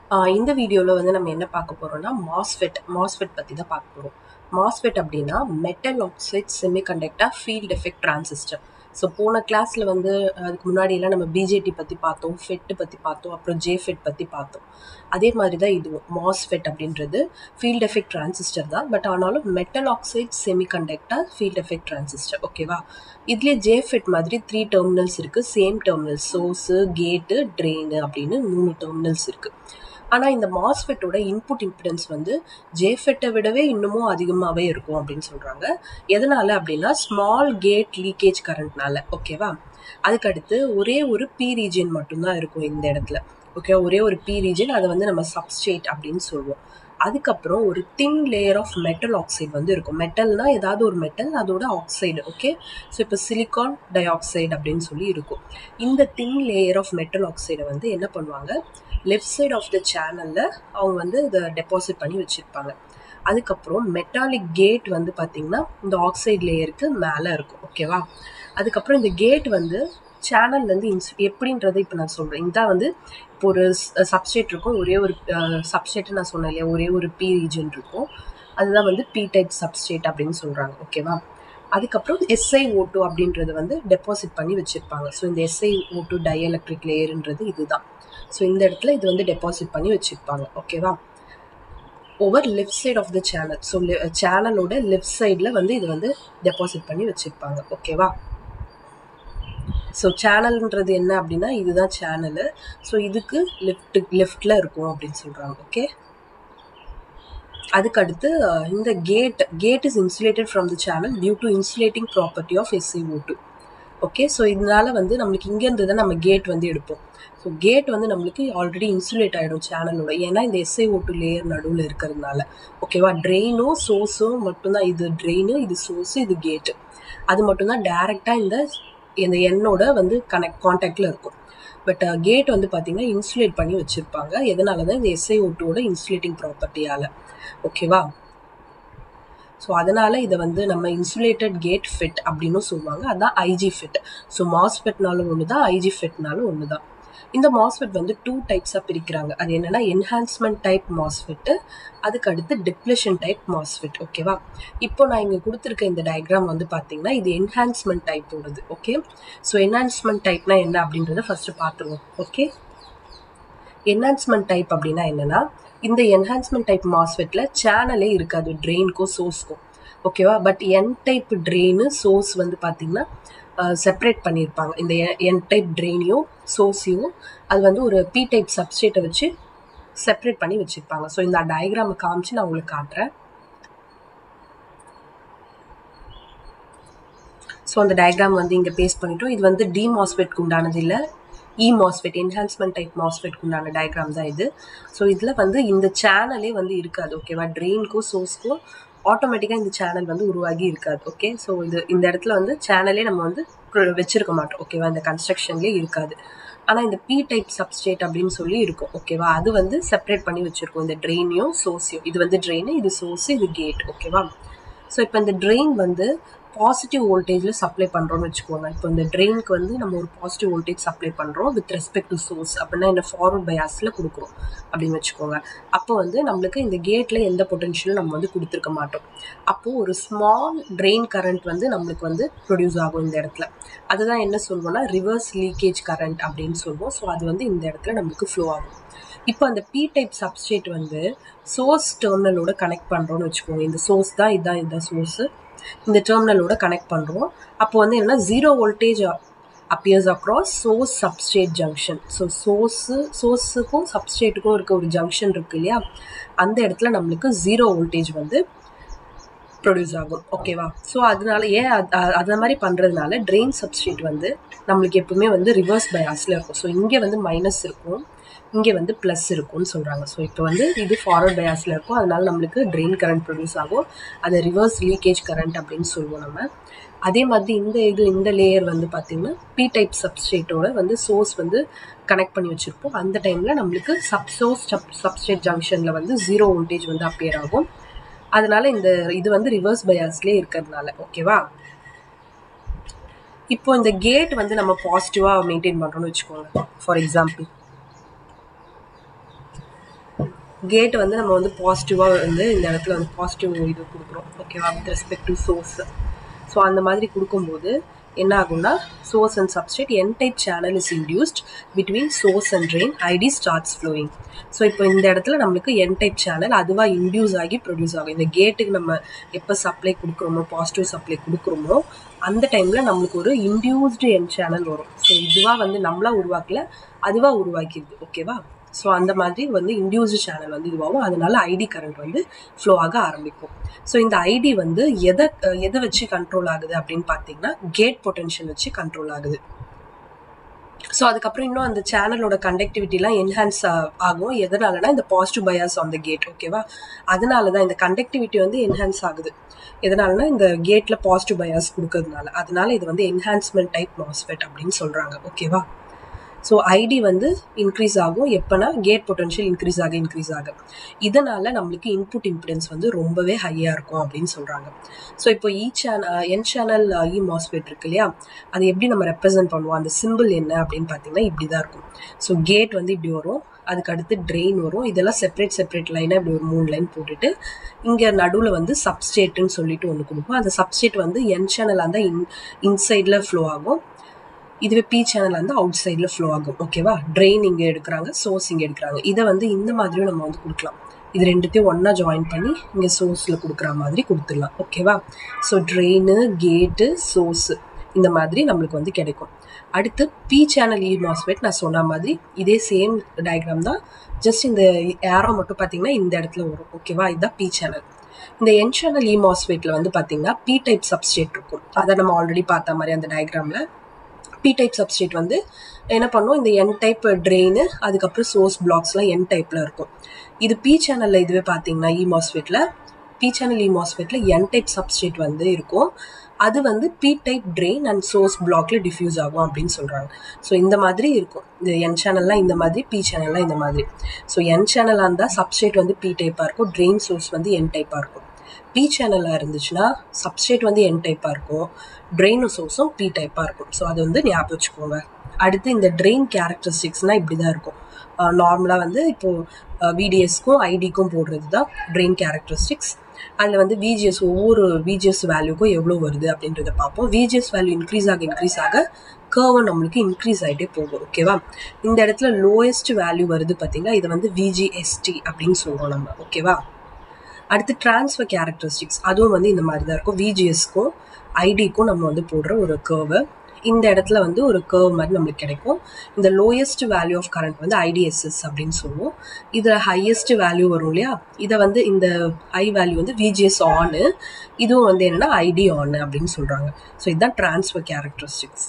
ஆஹ் இந்த வீடியோவில் வந்து நம்ம என்ன பார்க்க போகிறோம்னா மாஸ்ஃபெட் மாஸ்ஃபெட் பற்றி தான் பார்க்க போகிறோம் மாஸ்ஃபெட் அப்படின்னா metal oxide semiconductor field effect transistor so போன கிளாஸில் வந்து அதுக்கு முன்னாடியெல்லாம் நம்ம பிஜேடி பற்றி பார்த்தோம் ஃபெட்டு பற்றி பார்த்தோம் அப்புறம் ஜேஃபெட் பற்றி பார்த்தோம் அதே மாதிரி தான் இதுவும் மாஸ்ஃபெட் அப்படின்றது ஃபீல்ட் எஃபெக்ட் டிரான்சிஸ்டர் தான் பட் ஆனாலும் metal oxide semiconductor field effect transistor ஓகேவா இதுலேயே ஜேஃபெட் மாதிரி த்ரீ டெர்மினல்ஸ் இருக்குது same terminals source gate drain அப்படின்னு மூணு டெர்மினல்ஸ் இருக்குது ஆனால் இந்த மாஸ்ஃபெட்டோட இன்புட் இம்பிடன்ஸ் வந்து ஜேஃபெட்டை விடவே இன்னமும் அதிகமாகவே இருக்கும் அப்படின்னு சொல்கிறாங்க எதனால் அப்படின்னா ஸ்மால் கேட் லீக்கேஜ் கரண்ட்னால ஓகேவா அதுக்கடுத்து ஒரே ஒரு பி ரீஜன் மட்டும்தான் இருக்கும் இந்த இடத்துல ஓகே ஒரே ஒரு பி ரீஜன் அதை வந்து நம்ம சப்ஸ்டேட் அப்படின்னு சொல்லுவோம் அதுக்கப்புறம் ஒரு thin layer of metal oxide வந்து இருக்கும் மெட்டல்னா ஏதாவது ஒரு மெட்டல் அதோட ஆக்சைடு ஓகே ஸோ இப்போ சிலிக்கான் டை ஆக்சைடு அப்படின்னு சொல்லி இருக்கும் இந்த தின் லேயர் ஆஃப் மெட்டல் ஆக்சைடை வந்து என்ன பண்ணுவாங்க லெஃப்ட் சைட் ஆஃப் த சேனலில் அவங்க வந்து இதை டெபாசிட் பண்ணி வச்சுருப்பாங்க அதுக்கப்புறம் மெட்டாலிக் கேட் வந்து பார்த்திங்கன்னா இந்த ஆக்சைடு லேயருக்கு மேலே இருக்கும் ஓகேவா அதுக்கப்புறம் இந்த கேட் வந்து சேனல்லேருந்து இன்ஸ் எப்படின்றதை இப்போ நான் சொல்கிறேன் இதான் வந்து இப்போ ஒரு சப்ஸ்டேட் இருக்கும் ஒரே ஒரு சப்ஸ்டேட்டு நான் சொன்னேன் இல்லையா ஒரே ஒரு பி ரீஜன் இருக்கும் அதுதான் வந்து பி டைப் சப்ஸ்டேட் அப்படின்னு சொல்கிறாங்க ஓகேவா அதுக்கப்புறம் எஸ்ஐ ஓட்டு அப்படின்றது வந்து டெபாசிட் பண்ணி வச்சுருப்பாங்க ஸோ இந்த எஸ்ஐ ஓட்டு டயஎலக்ட்ரிக் லேயருன்றது இதுதான் ஸோ இந்த இடத்துல இது வந்து டெபாசிட் பண்ணி வச்சுருப்பாங்க ஓகேவா over left side of the channel so சேனலோட லெஃப்ட் சைடில் வந்து இது வந்து டெபாசிட் பண்ணி வச்சுருப்பாங்க ஓகேவா ஸோ சேனல்ன்றது என்ன அப்படின்னா இதுதான் சேனலு ஸோ இதுக்கு லெஃப்ட்டு லெஃப்டில் இருக்கும் அப்படின்னு சொல்கிறாங்க ஓகே அதுக்கடுத்து இந்த gate gate is insulated from the channel due to insulating property of S I O two okay so இதனால வந்து நம்மளுக்கு இங்கேருந்து தான் நம்ம கேட் வந்து எடுப்போம் ஸோ கேட் வந்து நம்மளுக்கு ஆல்ரெடி இன்சுலேட் ஆகிடும் சேனலோட ஏன்னா இந்த எஸ்ஐ ஓட்டு லேயர் நடுவில் இருக்கிறதுனால ஓகேவா ட்ரெயினும் சோர்ஸும் மட்டும்தான் இது ட்ரெயின் இது சோர்ஸு இது கேட்டு அது மட்டும்தான் டேரெக்டாக இந்த இந்த எண்ணோட வந்து கனெக்ட் காண்டாக்டில் இருக்கும் பட் கேட் வந்து பார்த்திங்கன்னா இன்சுலேட் பண்ணி வச்சுருப்பாங்க எதனால தான் இந்த எஸ்ஐ ஓட்டோட இன்சுலேட்டிங் ப்ராப்பர்ட்டியால் ஓகேவா ஸோ அதனால் இதை வந்து நம்ம இன்சுலேட்டட் கேட் ஃபிட் அப்படின்னு சொல்லுவாங்க அதான் ஐஜி ஃபிட் ஸோ மாஸ்ஃபெட்னாலும் ஒன்று தான் ஐஜி ஃபிட்னாலும் ஒன்று தான் இந்த மாஸ்ஃபெட் வந்து டூ டைப்ஸாக பிரிக்கிறாங்க அது என்னென்னா என்ஹான்ஸ்மெண்ட் டைப் மாஸ்ஃபெட்டு அதுக்கு அடுத்து டிப்ளஷன் டைப் மாஸ்ஃபெட் ஓகேவா இப்போ நான் இங்கே கொடுத்துருக்க இந்த டயக்ராம் வந்து பார்த்தீங்கன்னா இது என்ஹான்ஸ்மெண்ட் டைப்போடது ஓகே ஸோ என்ஹான்ஸ்மெண்ட் டைப்னா என்ன அப்படின்றத ஃபஸ்ட்டு பார்த்துருவோம் ஓகே என்ஹான்ஸ்மெண்ட் டைப் அப்படின்னா என்னென்னா இந்த என்ஹான்ஸ்மெண்ட் டைப் மாஸ்ஃபெட்டில் சேனலே இருக்காது ட்ரெயினுக்கும் சோர்ஸ்க்கும் ஓகேவா but n type drain source வந்து பார்த்திங்கன்னா செப்பரேட் பண்ணியிருப்பாங்க இந்த என் டைப் ட்ரெயினையும் சோர்ஸையும் அது வந்து ஒரு பி டைப் சப்ஸ்டேட்டை வச்சு செப்பரேட் பண்ணி வச்சுருப்பாங்க ஸோ இந்த டயக்ராமை காமிச்சு நான் உங்களுக்கு காட்டுறேன் ஸோ அந்த டயக்ராம் வந்து இங்கே பேஸ்ட் பண்ணிட்டோம் இது வந்து டி மாஸ்பெட்க்கு உண்டானது இல்லை இ மாஸ்பெட் என்ஹான்ஸ்மெண்ட் டைப் மாஸ்பெட்க்கு உண்டான டயக்ராம் தான் இது ஸோ இதில் வந்து இந்த சேனலே வந்து இருக்காது ஓகேவா ட்ரெயினுக்கும் சோர்ஸ்க்கும் ஆட்டோமேட்டிக்காக இந்த சேனல் வந்து உருவாகி இருக்காது ஓகே ஸோ இது இந்த இடத்துல வந்து சேனலே நம்ம வந்து வச்சிருக்க மாட்டோம் ஓகேவா இந்த கன்ஸ்ட்ரக்ஷன்லேயே இருக்காது ஆனால் இந்த பி டைப் சப்ஸ்டேட் அப்படின்னு சொல்லி இருக்கும் ஓகேவா அது வந்து செப்பரேட் பண்ணி வச்சுருக்கோம் இந்த ட்ரெயினையும் சோர்ஸையும் இது வந்து ட்ரெயின் இது சோர்ஸ் இது கேட் ஓகேவா ஸோ இப்போ இந்த ட்ரெயின் வந்து பாசிட்டிவ் வோல்டேஜில் சப்ளை பண்ணுறோம்னு வச்சுக்கோங்க இப்போ இந்த ட்ரெயினுக்கு வந்து நம்ம ஒரு பாசிட்டிவ் வோல்டேஜ் சப்ளை பண்ணுறோம் வித் ரெஸ்பெக்ட் டு சோர்ஸ் அப்படின்னா இந்த ஃபார்வர்ட் பயாஸில் கொடுக்குறோம் அப்படின்னு வச்சுக்கோங்க அப்போ வந்து நம்மளுக்கு இந்த கேட்டில் எந்த பொட்டென்ஷியலும் நம்ம வந்து கொடுத்துருக்க மாட்டோம் அப்போது ஒரு ஸ்மால் ட்ரெயின் கரண்ட் வந்து நம்மளுக்கு வந்து ப்ரொடியூஸ் ஆகும் இந்த இடத்துல அதுதான் என்ன சொல்லுவோம்னா ரிவர்ஸ் லீக்கேஜ் கரண்ட் அப்படின்னு சொல்லுவோம் ஸோ அது வந்து இந்த இடத்துல நம்மளுக்கு ஃப்ளோ ஆகும் இப்போ அந்த பி டைப் சப்ஸ்டேட் வந்து சோர்ஸ் டெர்மினலோட கனெக்ட் பண்ணுறோன்னு வச்சுக்கோங்க இந்த சோர்ஸ் தான் இதுதான் இதுதான் சோர்ஸு இந்த டெர்மினலோட கனெக்ட் பண்ணுறோம் அப்போ வந்து என்னென்னா zero voltage appears across source substrate junction so source சோர்ஸுக்கும் சப்ஸ்டேட்டுக்கும் இருக்க ஒரு ஜங்ஷன் இருக்கு இல்லையா அந்த இடத்துல நம்மளுக்கு ஜீரோ வோல்டேஜ் வந்து ப்ரொடியூஸ் ஆகும் ஓகேவா ஸோ அதனால ஏன் அது மாதிரி பண்ணுறதுனால ட்ரெயின் சப்ஸ்டேட் வந்து நம்மளுக்கு எப்பவுமே வந்து ரிவர்ஸ் பயாஸில் இருக்கும் ஸோ இங்கே வந்து மைனஸ் இருக்கும் இங்கே வந்து ப்ளஸ் இருக்கும்னு சொல்கிறாங்க ஸோ இப்போ வந்து இது ஃபார்வர்ட் பயாஸில் இருக்கும் அதனால நம்மளுக்கு ட்ரெயின் கரண்ட் ப்ரொடியூஸ் ஆகும் அதை ரிவர்ஸ் லீக்கேஜ் கரண்ட் அப்படின்னு சொல்லுவோம் நம்ம அதே மாதிரி இந்த இது இந்த லேயர் வந்து பார்த்திங்கன்னா பி டைப் சப்ஸ்டேட்டோட வந்து சோர்ஸ் வந்து கனெக்ட் பண்ணி வச்சுருப்போம் அந்த டைமில் நம்மளுக்கு சப் சோர்ஸ் சப் சப்ஸ்டேட் ஜங்ஷனில் வந்து ஜீரோ வோல்டேஜ் வந்து அப்பியர் ஆகும் அதனால இந்த இது வந்து ரிவர்ஸ் பயாஸ்லேயே இருக்கிறதுனால ஓகேவா இப்போ இந்த கேட் வந்து நம்ம பாசிட்டிவாக மெயின்டைன் பண்ணுறோம்னு வச்சுக்கோங்க ஃபார் எக்ஸாம்பிள் கேட் வந்து நம்ம வந்து பாசிட்டிவாக வந்து இந்த இடத்துல வந்து பாசிட்டிவ் இது கொடுக்குறோம் ஓகேவா with respect to source so அந்த மாதிரி கொடுக்கும்போது என்ன ஆகும்னா source and substrate n type channel is induced between source and drain I D starts flowing so இப்போ இந்த இடத்துல நம்மளுக்கு என் டைப் சேனல் அதுவாக இன்டியூஸ் ஆகி ப்ரொடியூஸ் ஆகும் இந்த கேட்டுக்கு நம்ம எப்போ சப்ளை கொடுக்குறோமோ பாசிட்டிவ் சப்ளை கொடுக்குறோமோ அந்த டைமில் நம்மளுக்கு ஒரு இன்டியூஸ்டு என் சேனல் வரும் ஸோ இதுவாக வந்து நம்மளா உருவாக்கல அதுவாக உருவாக்கிடுது ஓகேவா ஸோ அந்த மாதிரி வந்து இன்டியூஸ்டு சேனல் வந்து இதுவாகும் அதனால ஐடி கரண்ட் வந்து ஃப்ளோ ஆக ஆரம்பிக்கும் ஸோ இந்த ஐடி வந்து எதை எதை வச்சு கண்ட்ரோல் ஆகுது அப்படின்னு பார்த்தீங்கன்னா கேட் பொட்டென்ஷியல் வச்சு கண்ட்ரோல் ஆகுது ஸோ அதுக்கப்புறம் இன்னும் அந்த சேனலோட கண்டக்டிவிட்டிலாம் என்ஹான்ஸ் ஆகும் எதனாலனா இந்த positive bias on the gate ஓகேவா அதனால தான் இந்த கண்டக்டிவிட்டி வந்து என்ஹான்ஸ் ஆகுது எதனாலனா இந்த கேட்டில் பாசிட்டிவ் பயாஸ் கொடுக்கறதுனால அதனால இது வந்து என்ஹான்ஸ்மெண்ட் டைப் மாஸ்ஃபெட் அப்படின்னு சொல்கிறாங்க ஓகேவா ஸோ ஐடி வந்து இன்க்ரீஸ் ஆகும் எப்போனா கேட் பொட்டன்ஷியல் இன்க்ரீஸ் ஆக இன்க்ரீஸ் ஆகும் இதனால நம்மளுக்கு இன்புட் இம்பிடன்ஸ் வந்து ரொம்பவே ஹையாக இருக்கும் அப்படின்னு சொல்கிறாங்க ஸோ இப்போ E channel n channel E MOSFET இருக்கு இல்லையா அது எப்படி நம்ம ரெப்ரசென்ட் பண்ணுவோம் அந்த சிம்பிள் என்ன அப்படின்னு பார்த்தீங்கன்னா இப்படி தான் இருக்கும் ஸோ கேட் வந்து இப்படி வரும் அதுக்கு அடுத்து ட்ரெயின் வரும் இதெல்லாம் செப்பரேட் செப்பரேட் லைனாக இப்படி ஒரு மூணு லைன் போட்டுட்டு இங்கே நடுவில் வந்து சப்ஸ்டேட்டுன்னு சொல்லிட்டு ஒன்று கொடுப்போம் அந்த சப்ஸ்டேட் வந்து என் சேனலாக இருந்தால் இன் இன்சைடில் ஃப்ளோ ஆகும் இதுவே பி சேனல் வந்து அவுட் சைடில் ஃப்ளோ ஆகும் ஓகேவா ட்ரெயின் இங்கே எடுக்கிறாங்க சோர்ஸ் இங்கே எடுக்கிறாங்க இதை வந்து இந்த மாதிரியும் நம்ம வந்து கொடுக்கலாம் இது ரெண்டுத்தையும் ஒன்றா ஜாயின் பண்ணி இங்கே சோர்ஸில் கொடுக்குற மாதிரி கொடுத்துடலாம் ஓகேவா ஸோ ட்ரெயின் கேட்டு சோர்ஸு இந்த மாதிரி நம்மளுக்கு வந்து கிடைக்கும் அடுத்து பி சேனல் இ மாஸ்பெட் நான் சொன்ன மாதிரி இதே சேம் டயக்ராம் தான் ஜஸ்ட் இந்த ஏரோ மட்டும் பார்த்தீங்கன்னா இந்த இடத்துல வரும் ஓகேவா இதுதான் பி சேனல் இந்த என் சேனல் இ மாஸ்பெட்டில் வந்து பார்த்தீங்கன்னா பி டைப் சப்ஸ்டேட் இருக்கும் அதை நம்ம ஆல்ரெடி பார்த்த மாதிரி அந்த டயக்ராமில் பி டைப் சப்ஸ்டேட் வந்து என்ன பண்ணும் இந்த என் டைப் ட்ரெயின் அதுக்கப்புறம் சோர்ஸ் பிளாக்ஸ்லாம் என் டைப்பில் இருக்கும் இது பி சேனலில் இதுவே பார்த்தீங்கன்னா இ மாஸ்பெட்டில் பி சேனல் இ மாஸ்பெட்டில் என் டைப் சப்ஸ்டேட் வந்து இருக்கும் அது வந்து P type drain and source பிளாக்ல டிஃப்யூஸ் ஆகும் அப்படின்னு சொல்கிறாங்க ஸோ இந்த மாதிரி இருக்கும் இந்த என் சேனல்லாம் இந்த மாதிரி பி சேனல்லாம் இந்த மாதிரி ஸோ என் சேனலாக இருந்தால் சப்ஸ்டேட் வந்து பி டைப்பாக இருக்கும் ட்ரெயின் சோர்ஸ் வந்து என் டைப்பாக இருக்கும் பி சேனலாக இருந்துச்சுன்னா சப்ஸ்டேட் வந்து என் டைப்பாக இருக்கும் ட்ரெயின் சோர்ஸும் பி டைப்பாக இருக்கும் ஸோ அது வந்து ஞாபகம் வச்சுக்கோங்க அடுத்து இந்த ட்ரெயின் கேரக்டரிஸ்டிக்ஸ்னால் இப்படி தான் இருக்கும் நார்மலாக வந்து இப்போது விடிஎஸ்க்கும் ஐடிக்கும் போடுறது தான் ட்ரெயின் கேரக்டரிஸ்டிக்ஸ் அதில் வந்து விஜிஎஸ் ஒவ்வொரு விஜிஎஸ் வேல்யூக்கும் எவ்வளோ வருது அப்படின்றத பார்ப்போம் விஜிஎஸ் வேல்யூ இன்க்ரீஸ் ஆக இன்க்ரீஸ் ஆக கர்வ் நம்மளுக்கு இன்க்ரீஸ் ஆகிட்டே போகும் ஓகேவா இந்த இடத்துல லோயஸ்ட் வேல்யூ வருது பார்த்தீங்கன்னா இதை வந்து விஜிஎஸ்டி அப்படின்னு சொல்கிறோம் நம்ம ஓகேவா அடுத்து டிரான்ஸ்ஃபர் கேரக்டரிஸ்டிக்ஸ் அதுவும் வந்து இந்த மாதிரி தான் இருக்கும் விஜிஎஸ்க்கும் ஐடிக்கும் நம்ம வந்து போடுற ஒரு கர்வு இந்த இடத்துல வந்து ஒரு கர்வ் மாதிரி நம்மளுக்கு கிடைக்கும் இந்த லோயஸ்ட் வேல்யூ ஆஃப் கரண்ட் வந்து ஐடிஎஸ்எஸ் அப்படின்னு சொல்லுவோம் இதில் ஹையஸ்ட் வேல்யூ வரும் இல்லையா இதை வந்து இந்த ஹை வேல்யூ வந்து விஜிஎஸ் ஆனு இதுவும் வந்து என்னென்னா ஐடி ஆனு அப்படின்னு சொல்கிறாங்க ஸோ இதுதான் transfer characteristics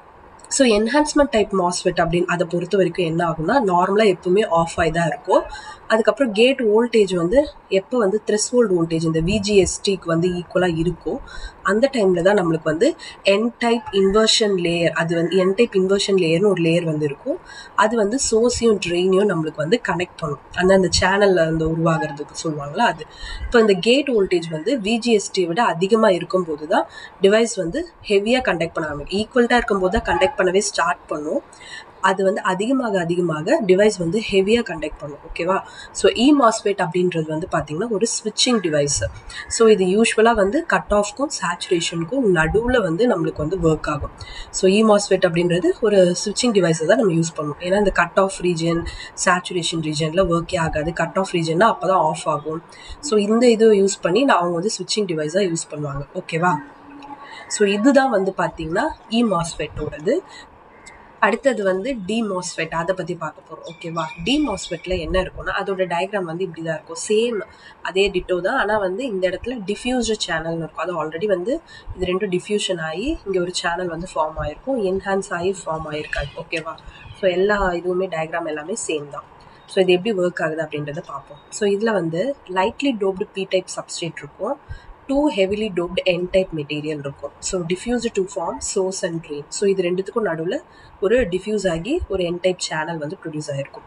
so enhancement type MOSFET அப்படின்னு அதை பொறுத்த வரைக்கும் என்ன ஆகும்னா நார்மலாக எப்பவுமே ஆஃப் ஆகி தான் இருக்கும் அதுக்கப்புறம் கேட் வோல்டேஜ் வந்து எப்போ வந்து த்ரெஸ்ஹோல்ட் வோல்டேஜ் இந்த விஜிஎஸ்டிக்கு வந்து ஈக்குவலாக இருக்கும் அந்த டைமில் தான் நம்மளுக்கு வந்து என் டைப் இன்வர்ஷன் லேயர் அது வந்து என் டைப் இன்வர்ஷன் லேயர்னு ஒரு லேயர் வந்து இருக்கும் அது வந்து சோர்ஸையும் ட்ரெயினையும் நம்மளுக்கு வந்து கனெக்ட் பண்ணும் அந்த அந்த சேனலில் அந்த உருவாகிறதுக்கு சொல்லுவாங்களா அது இப்போ இந்த கேட் வோல்டேஜ் வந்து விஜிஎஸ்டியை விட அதிகமாக இருக்கும்போது தான் டிவைஸ் வந்து ஹெவியாக கண்டக்ட் பண்ண ஆரம்பிக்கும் ஈக்குவல்ட்டாக இருக்கும்போது தான் கண்டக்ட் பண்ணவே ஸ்டார்ட் பண்ணும் அது வந்து அதிகமாக அதிகமாக டிவைஸ் வந்து ஹெவியாக கண்டக்ட் பண்ணும் ஓகேவா ஸோ இ மாஸ்பேட் அப்படின்றது வந்து பார்த்திங்கன்னா ஒரு ஸ்விட்சிங் டிவைஸ் ஸோ இது யூஸ்வலாக வந்து கட் ஆஃப்க்கும் சேச்சுரேஷனுக்கும் நடுவில் வந்து நம்மளுக்கு வந்து ஒர்க் ஆகும் ஸோ இ மாஸ்பேட் அப்படின்றது ஒரு ஸ்விட்சிங் டிவைஸை தான் நம்ம யூஸ் பண்ணுவோம் ஏன்னா இந்த கட் ஆஃப் ரீஜன் சேச்சுரேஷன் ரீஜனில் ஒர்க்கே ஆகாது கட் ஆஃப் ரீஜன்னா அப்போ தான் ஆஃப் ஆகும் ஸோ இந்த இது யூஸ் பண்ணி நான் அவங்க வந்து ஸ்விட்சிங் டிவைஸாக யூஸ் பண்ணுவாங்க ஓகேவா ஸோ இதுதான் வந்து பார்த்தீங்கன்னா இ மாஸ்பெட்டோடது அடுத்தது வந்து டி மாஸ்ஃபெட் அதை பற்றி பார்க்க போகிறோம் ஓகேவா டி மாஸ்ஃபெட்டில் என்ன இருக்கும்னா அதோட டயக்ராம் வந்து இப்படி தான் இருக்கும் சேம் அதே டிட்டோ தான் ஆனால் வந்து இந்த இடத்துல டிஃப்யூஸ்டு சேனல்னு இருக்கும் அது ஆல்ரெடி வந்து இது ரெண்டும் டிஃப்யூஷன் ஆகி இங்கே ஒரு சேனல் வந்து ஃபார்ம் ஆகிருக்கும் என்ஹான்ஸ் ஆகி ஃபார்ம் ஆகிருக்காது ஓகேவா ஸோ எல்லா இதுவுமே டயக்ராம் எல்லாமே சேம் தான் ஸோ இது எப்படி ஒர்க் ஆகுது அப்படின்றத பார்ப்போம் ஸோ இதில் வந்து lightly doped P type substrate இருக்கும் two heavily doped n type material இருக்கும் so diffused to form source and drain so இது ரெண்டுத்துக்கும் நடுவில் ஒரு டிஃப்யூஸ் ஆகி ஒரு என் டைப் சேனல் வந்து ப்ரொடியூஸ் ஆகிருக்கும்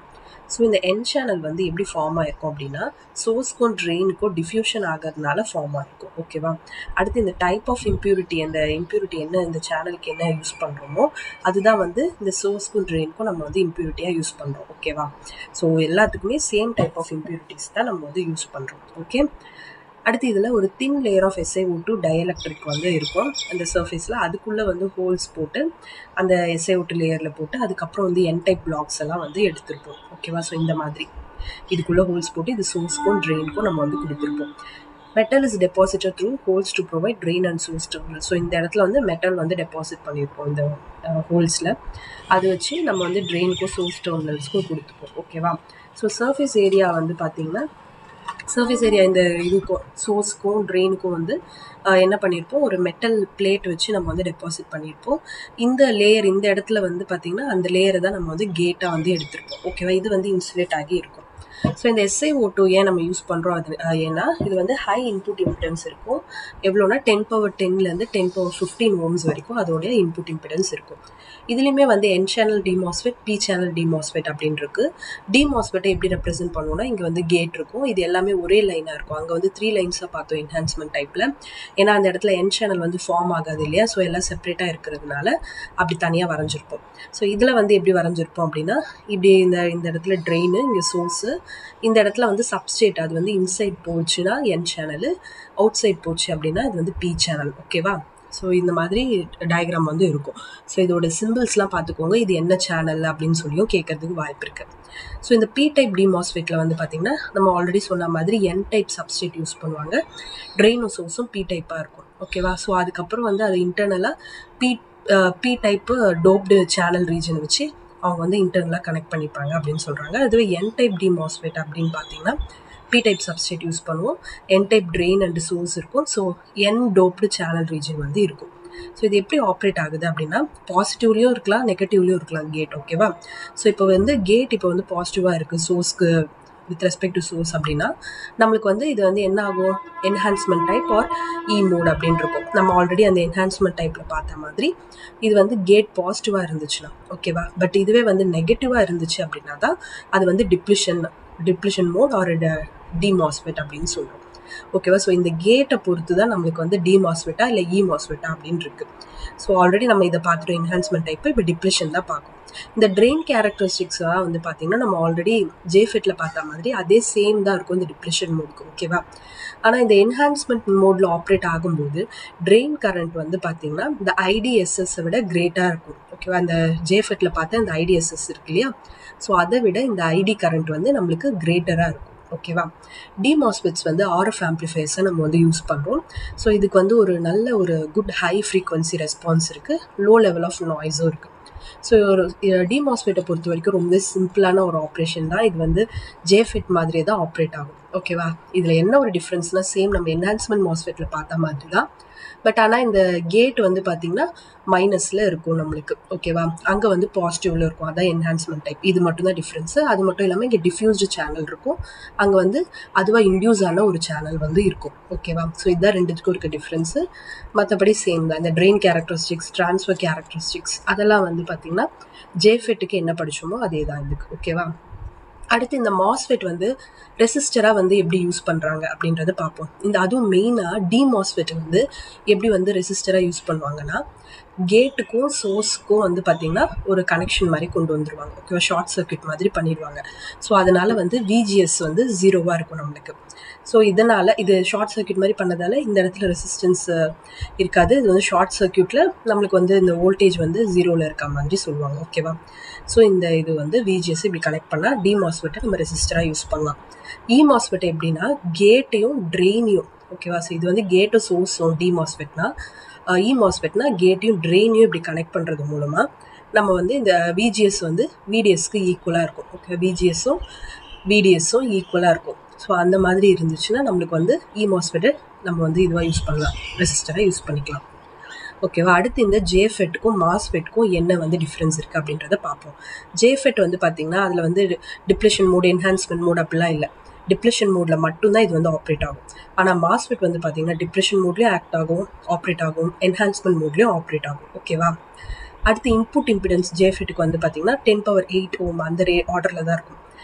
ஸோ இந்த என் சேனல் வந்து எப்படி ஃபார்ம் ஆயிருக்கும் அப்படின்னா சோர்ஸ்க்கும் ட்ரெயினுக்கும் டிஃப்யூஷன் ஆகிறதுனால ஃபார்ம் ஆயிருக்கும் ஓகேவா அடுத்து இந்த டைப் ஆஃப் இம்ப்யூரிட்டி அந்த இம்ப்யூரிட்டி என்ன இந்த சேனலுக்கு என்ன யூஸ் பண்ணுறோமோ அதுதான் வந்து இந்த சோர்ஸ்க்கும் ட்ரெயினுக்கும் நம்ம வந்து இம்ப்யூரிட்டியாக யூஸ் பண்ணுறோம் ஓகேவா ஸோ எல்லாத்துக்குமே சேம் டைப் ஆஃப் இம்ப்யூரிட்டிஸ் தான் நம்ம வந்து யூஸ் பண்ணுறோம் ஓகே அடுத்து இதில் ஒரு thin layer of SiO2 two dielectric வந்து இருக்கும் அந்த சர்ஃபேஸில் அதுக்குள்ளே வந்து ஹோல்ஸ் போட்டு அந்த SiO2 லேயரில் போட்டு அதுக்கப்புறம் வந்து என் டைப் பிளாக்ஸ் எல்லாம் வந்து எடுத்திருப்போம் ஓகேவா ஸோ இந்த மாதிரி இதுக்குள்ளே ஹோல்ஸ் போட்டு இது சோர்ஸ்க்கும் ட்ரெயினுக்கும் நம்ம வந்து கொடுத்துருப்போம் metal is deposited through holes to provide drain and source terminal so இந்த இடத்துல வந்து மெட்டல் வந்து டெபாசிட் பண்ணியிருப்போம் இந்த ஹோல்ஸில் அது வச்சு நம்ம வந்து ட்ரெயினுக்கும் சோர்ஸ் டெர்மினல்ஸ்க்கும் கொடுத்துப்போம் ஓகேவா ஸோ சர்ஃபேஸ் ஏரியா வந்து பார்த்திங்கன்னா சர்ஃபேஸ் ஏரியா இந்த இதுக்கும் சோர்ஸ்க்கும் ட்ரெயினுக்கும் வந்து ஆஹ், என்ன பண்ணியிருப்போம் ஒரு மெட்டல் பிளேட் வச்சு நம்ம வந்து டெபாசிட் பண்ணியிருப்போம் இந்த லேயர் இந்த இடத்துல வந்து பார்த்திங்கன்னா அந்த லேயரை தான் நம்ம வந்து கேட்டாக வந்து எடுத்திருப்போம் ஓகேவா இது வந்து இன்சுலேட் ஆகி இருக்கும் ஸோ இந்த SiO2 ஏன் நம்ம யூஸ் பண்ணுறோம் அது ஆஹ், ஏன்னா இது வந்து ஹை இன்புட் இம்பிடன்ஸ் இருக்கும் எவ்வளோனா டென் பவர் டென்லேருந்து டென் பவர் ஃபிஃப்டீன் ஓம்ஸ் வரைக்கும் அதோடைய இன்புட் இம்பிடன்ஸ் இருக்கும் இதுலேயுமே வந்து N channel D MOSFET P channel D MOSFET அப்படின்னு இருக்கு டிமாஸ்ஃபெட்டை எப்படி ரெப்ரசென்ட் பண்ணுவோம்னா இங்கே வந்து கேட் இருக்கும் இது எல்லாமே ஒரே லைனாக இருக்கும் அங்கே வந்து த்ரீ லைன்ஸாக பார்த்தோம் என்ஹான்ஸ்மெண்ட் டைப்பில் ஏன்னா அந்த இடத்துல என் சேனல் வந்து ஃபார்ம் ஆகாது இல்லையா ஸோ எல்லாம் செப்பரேட்டாக இருக்கிறதுனால அப்படி தனியாக வரைஞ்சிருப்போம் ஸோ இதில் வந்து எப்படி வரைஞ்சிருப்போம் அப்படின்னா இப்படி இந்த இந்த இடத்துல ட்ரெயின் இங்கே சோர்ஸு இந்த இடத்துல வந்து சப்ஸ்டேட் அது வந்து இன்சைட் போச்சுன்னா என் சேனல் அவுட் சைட் போச்சு அப்படின்னா இது வந்து பி சேனல் ஓகேவா ஸோ இந்த மாதிரி டயக்ராம் வந்து இருக்கும் ஸோ இதோட சிம்பிள்ஸ்லாம் பார்த்துக்கோங்க இது என்ன சேனல் அப்படின்னு சொல்லியும் கேட்கறதுக்கு வாய்ப்பு இருக்குது ஸோ இந்த பி டைப் டிமாஸ்ஃபெட்டில் வந்து பார்த்திங்கன்னா நம்ம ஆல்ரெடி சொன்ன மாதிரி என் டைப் சப்ஸ்டேட் யூஸ் பண்ணுவாங்க ட்ரெயினும் சோர்ஸும் பி டைப்பாக இருக்கும் ஓகேவா ஸோ அதுக்கப்புறம் வந்து அது இன்டர்னலாக P P type doped channel region வச்சு அவங்க வந்து இன்டர்னலாக கனெக்ட் பண்ணிப்பாங்க அப்படின்னு சொல்கிறாங்க அதுவே என் டைப் டிமாஸ்ஃபெட் அப்படின்னு பார்த்தீங்கன்னா பி டைப் சப்ஸ்டேட் யூஸ் பண்ணுவோம் N type drain and source இருக்கும் so N doped channel region வந்து இருக்கும் ஸோ இது எப்படி ஆப்ரேட் ஆகுது அப்படின்னா பாசிட்டிவ்லேயும் இருக்கலாம் நெகட்டிவ்லேயும் இருக்கலாம் கேட் ஓகேவா ஸோ இப்போ வந்து கேட் இப்போ வந்து பாசிட்டிவாக இருக்குது சோர்ஸ்க்கு வித் ரெஸ்பெக்ட் டு சோர்ஸ் அப்படின்னா நம்மளுக்கு வந்து இது வந்து என்ன ஆகும் enhancement type or E mode அப்படின்னு இருக்கும் நம்ம ஆல்ரெடி அந்த என்ஹான்ஸ்மெண்ட் டைப்பில் பார்த்த மாதிரி இது வந்து கேட் பாசிட்டிவாக இருந்துச்சுன்னா ஓகேவா பட் இதுவே வந்து நெகட்டிவாக இருந்துச்சு அப்படின்னா தான் அது வந்து depletion depletion mode or D MOSFET அப்படின்னு சொல்கிறோம் ஓகேவா ஸோ இந்த கேட்டை பொறுத்து தான் நம்மளுக்கு வந்து டிமாஸ்பெட்டா இல்லை இ மாஸ்பெட்டா அப்படின்னு இருக்கு ஸோ ஆல்ரெடி நம்ம இதை பார்த்துட்டோம் என்ஹான்ஸ்மெண்ட் டைப் இப்போ டிப்ளிஷன் தான் பார்க்கும் இந்த ட்ரெயின் கேரக்டரிஸ்டிக்ஸ்லாம் வந்து பார்த்தீங்கன்னா நம்ம ஆல்ரெடி ஜேஃபெட்டில் பார்த்த மாதிரி அதே சேம் தான் இருக்கும் இந்த டிப்ரெஷன் மோடுக்கு ஓகேவா ஆனால் இந்த என்ஹான்ஸ்மெண்ட் மோடில் ஆப்ரேட் ஆகும்போது ட்ரெயின் கரண்ட் வந்து பார்த்தீங்கன்னா இந்த ஐடிஎஸ்எஸ்ஸை விட கிரேட்டாக இருக்கும் ஓகேவா அந்த ஜேஃபெட்டில் பார்த்தா இந்த ஐடிஎஸ்எஸ் இருக்கு இல்லையா ஸோ அதை விட இந்த ஐடி கரண்ட் வந்து நம்மளுக்கு கிரேட்டராக இருக்கும் ஓகேவா டிமாஸ்பெட்ஸ் வந்து ஆர்எஃப் ஆம்ப்ளிஃபையர்ஸை நம்ம வந்து யூஸ் பண்ணுறோம் ஸோ இதுக்கு வந்து ஒரு நல்ல ஒரு குட் ஹை ஃப்ரீக்வன்சி ரெஸ்பான்ஸ் இருக்குது லோ லெவல் ஆஃப் நாய்ஸும் இருக்குது ஸோ ஒரு டிமாஸ்பெட்டை பொறுத்த வரைக்கும் ரொம்ப சிம்பிளான ஒரு ஆப்ரேஷன் தான் இது வந்து ஜேஃபிட் மாதிரியே தான் ஆப்ரேட் ஆகும் ஓகேவா இதில் என்ன ஒரு டிஃப்ரென்ஸ்னால் சேம் நம்ம என்ஹான்ஸ்மெண்ட் மாஸ்பெட்டில் பார்த்த மாதிரி தான் பட் ஆனால் இந்த கேட் வந்து பார்த்தீங்கன்னா மைனஸில் இருக்கும் நம்மளுக்கு ஓகேவா அங்கே வந்து பாசிட்டிவில் இருக்கும் அதான் என்ஹான்ஸ்மெண்ட் டைப் இது மட்டும் தான் டிஃப்ரென்ஸு அது மட்டும் இல்லாமல் இங்கே டிஃப்யூஸ்டு சேனல் இருக்கும் அங்கே வந்து அதுவாக இன்டியூஸ் ஆன ஒரு சேனல் வந்து இருக்கும் ஓகேவா ஸோ இதுதான் ரெண்டுத்துக்கும் இருக்க டிஃப்ரென்ஸு மற்றபடி சேம் தான் இந்த ட்ரெயின் கேரக்டரிஸ்டிக்ஸ் ட்ரான்ஸ்ஃபர் கேரக்டரிஸ்டிக்ஸ் அதெல்லாம் வந்து பார்த்தீங்கன்னா ஜேஃபெட்டுக்கு என்ன படிச்சோமோ அதே தான் இதுக்கு ஓகேவா அடுத்து இந்த மாஸ்ஃபெட் வந்து ரெசிஸ்டராக வந்து எப்படி யூஸ் பண்ணுறாங்க அப்படின்றத பார்ப்போம் இந்த அதுவும் மெயினாக டிமாஸ்ஃபெட் வந்து எப்படி வந்து ரெசிஸ்டராக யூஸ் பண்ணுவாங்கன்னா கேட்டுக்கும் சோர்ஸுக்கும் வந்து பார்த்திங்கன்னா ஒரு கனெக்ஷன் மாதிரி கொண்டு வந்துருவாங்க ஓகேவா ஷார்ட் சர்க்யூட் மாதிரி பண்ணிடுவாங்க ஸோ அதனால் வந்து விஜிஎஸ் வந்து ஜீரோவாக இருக்கும் நம்மளுக்கு ஸோ இதனால் இது ஷார்ட் சர்க்யூட் மாதிரி பண்ணதால இந்த இடத்துல ரெசிஸ்டன்ஸ் இருக்காது இது வந்து ஷார்ட் சர்க்யூட்டில் நம்மளுக்கு வந்து இந்த வோல்டேஜ் வந்து ஜீரோவில் இருக்க மாதிரி சொல்லுவாங்க ஓகேவா ஸோ இந்த இது வந்து விஜிஎஸ் இப்படி கனெக்ட் பண்ணால் டிமாஸ்பெட்டை நம்ம ரெசிஸ்டராக யூஸ் பண்ணலாம் இ மாஸ்பெட் எப்படின்னா கேட்டையும் ட்ரெயினையும் ஓகேவா ஸோ இது வந்து கேட்டும் சோர்ஸும் டி மாஸ்பெட்னா இ மாஸ்பெட்னா கேட்டையும் ட்ரெயினையும் இப்படி கனெக்ட் பண்ணுறது மூலமாக நம்ம வந்து இந்த விஜிஎஸ் வந்து விடிஎஸ்க்கு ஈக்குவலாக இருக்கும் ஓகே விஜிஎஸும் விடிஎஸும் ஈக்குவலாக இருக்கும் ஸோ அந்த மாதிரி இருந்துச்சுன்னா நம்மளுக்கு வந்து இ மாஸ்பெட்டை நம்ம வந்து இதுவாக யூஸ் பண்ணலாம் ரெசிஸ்டராக யூஸ் பண்ணிக்கலாம் ஓகேவா அடுத்து இந்த ஜேஃபெட்டுக்கும் மாஸ்ஃபெட்டுக்கும் என்ன வந்து டிஃப்ரென்ஸ் இருக்குது அப்படின்றத பார்ப்போம் ஜேஃபெட் வந்து பார்த்திங்கன்னா அதில் வந்து டிப்ளேஷன் மோட் என்ஹான்ஸ்மெண்ட் மோட் அப்படிலாம் இல்லை டிப்ரெஷன் மோடில் மட்டும்தான் இது வந்து ஆப்ரேட் ஆகும் ஆனால் மாஸ்ஃபெட் வந்து பார்த்திங்கன்னா டிப்ரெஷன் மோட்லேயும் ஆக்ட் ஆகும் ஆப்ரேட் ஆகும் என்ஹான்ஸ்மெண்ட் மோட்லேயும் ஆப்ரேட் ஆகும் ஓகேவா அடுத்து இன்புட் இம்பிடன்ஸ் ஜேஃபெட்டுக்கு வந்து பார்த்திங்கன்னா டென் பவர் எயிட் ஓம் அந்த ரே ஆர்டரில் தான் இருக்கும்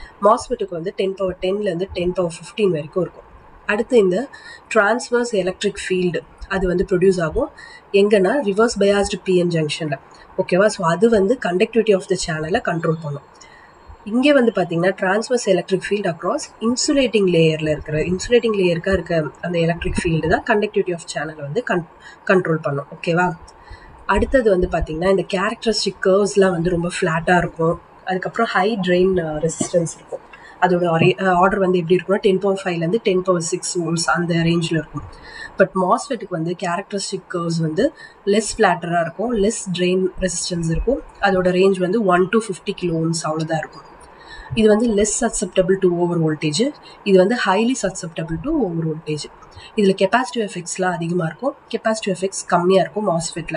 மாஸ்ஃபெட்டுக்கு வந்து டென் பவர் டென்லேருந்து டென் பவர் ஃபிஃப்டீன் வரைக்கும் இருக்கும் அடுத்து இந்த டிரான்ஸ்வர்ஸ் எலக்ட்ரிக் ஃபீல்டு அது வந்து ப்ரொடியூஸ் ஆகும் எங்கன்னா ரிவர்ஸ் பயாஸ்டு பிஎன் ஜங்ஷனில் ஓகேவா ஸோ அது வந்து கண்டக்டிவிட்டி ஆஃப் த சேனலை கண்ட்ரோல் பண்ணும் இங்கே வந்து பார்த்தீங்கன்னா transverse electric field across insulating லேயரில் இருக்கிற இன்சுலேட்டிங் லேயருக்காக இருக்க அந்த எலக்ட்ரிக் ஃபீல்டு தான் கண்டக்டிவிட்டி ஆஃப் சேனல் வந்து கன் கண்ட்ரோல் பண்ணும் ஓகேவா அடுத்தது வந்து பார்த்தீங்கன்னா இந்த கேரக்டரிஸ்டிக் கர்வ்ஸ்லாம் வந்து ரொம்ப ஃப்ளாட்டாக இருக்கும் அதுக்கப்புறம் ஹை ட்ரெயின் ரெசிஸ்டன்ஸ் இருக்கும் அதோட ஆர்டர் வந்து எப்படி இருக்கும்னா டென் பவர் ஃபைவ்லேருந்து டென் பவர் சிக்ஸ் வோல்ஸ் அந்த ரேஞ்சில் இருக்கும் பட் மாஸ்ஃபெட்டுக்கு வந்து கேரக்டரிஸ்டிக் கர்வ்ஸ் வந்து லெஸ் ஃப்ளாட்டராக இருக்கும் லெஸ் ட்ரெயின் ரெசிஸ்டன்ஸ் இருக்கும் அதோட ரேஞ்ச் வந்து one to fifty kilo ohms அவ்வளோதான் இருக்கும் இது வந்து less susceptible to over voltage இது வந்து highly susceptible to over voltage இதில் கெப்பாசிட்டிவ் எஃபெக்ட்ஸ்லாம் அதிகமாக இருக்கும் கெப்பாசிட்டிவ் எஃபெக்ட்ஸ் கம்மியாக இருக்கும் மாஸ்ஃபெட்டில்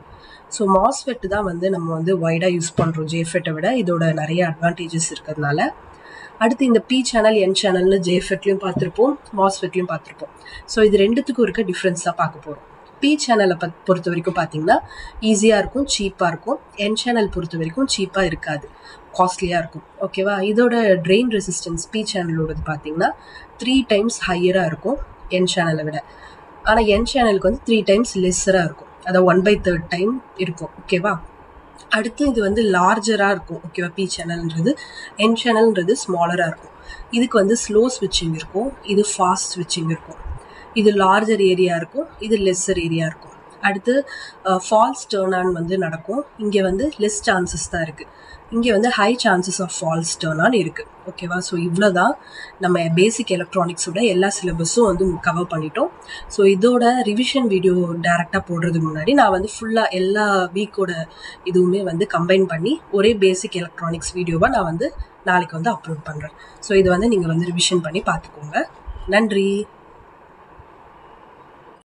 ஸோ மாஸ்ஃபெட் தான் வந்து நம்ம வந்து ஒய்டாக யூஸ் பண்ணுறோம் ஜேஃபெட்டை விட இதோட நிறைய அட்வான்டேஜஸ் இருக்கிறதுனால அடுத்து இந்த பி சேனல் என் சேனல்னு ஜேஃபெட்லையும் பார்த்துருப்போம் மாஸ்ஃபெட்லையும் பார்த்துருப்போம் ஸோ இது ரெண்டுத்துக்கும் இருக்க டிஃப்ரென்ஸ் தான் பார்க்க போகிறோம் பி சேனலை பத் பொறுத்த வரைக்கும் பார்த்தீங்கன்னா ஈஸியாக இருக்கும் சீப்பாக இருக்கும் என் சேனல் பொறுத்த வரைக்கும் சீப்பாக இருக்காது காஸ்ட்லியாக இருக்கும் ஓகேவா இதோட ட்ரெயின் ரெசிஸ்டன்ஸ் பி சேனலோடது பார்த்தீங்கன்னா த்ரீ டைம்ஸ் ஹையராக இருக்கும் என் சேனலை விட ஆனால் என் சேனலுக்கு வந்து த்ரீ டைம்ஸ் லெஸ்ஸராக இருக்கும் அதாவது ஒன் பை தேர்ட் டைம் இருக்கும் ஓகேவா அடுத்து இது வந்து லார்ஜராக இருக்கும் ஓகேவா பி சேனல்ன்றது என் சேனல்ன்றது ஸ்மாலராக இருக்கும் இதுக்கு வந்து ஸ்லோ ஸ்விட்சிங் இருக்கும் இது ஃபாஸ்ட் ஸ்விட்சிங் இருக்கும் இது லார்ஜர் ஏரியா இருக்கும் இது லெஸ்ஸர் ஏரியா இருக்கும் அடுத்து ஃபால்ஸ் டேர்ன் ஆன் வந்து நடக்கும் இங்கே வந்து லெஸ் சான்சஸ் தான் இருக்குது இங்கே வந்து high chances of false turn on இருக்குது ஓகேவா ஸோ இவ்வளோ தான் நம்ம பேசிக் எலக்ட்ரானிக்ஸோட எல்லா சிலபஸும் வந்து கவர் பண்ணிட்டோம் ஸோ இதோட ரிவிஷன் வீடியோ டேரெக்டாக போடுறதுக்கு முன்னாடி நான் வந்து ஃபுல்லாக எல்லா வீக்கோட இதுவுமே வந்து கம்பைன் பண்ணி ஒரே பேசிக் எலக்ட்ரானிக்ஸ் வீடியோவாக நான் வந்து நாளைக்கு வந்து அப்லோட் பண்ணுறேன் ஸோ இது வந்து நீங்கள் வந்து ரிவிஷன் பண்ணி பார்த்துக்கோங்க நன்றி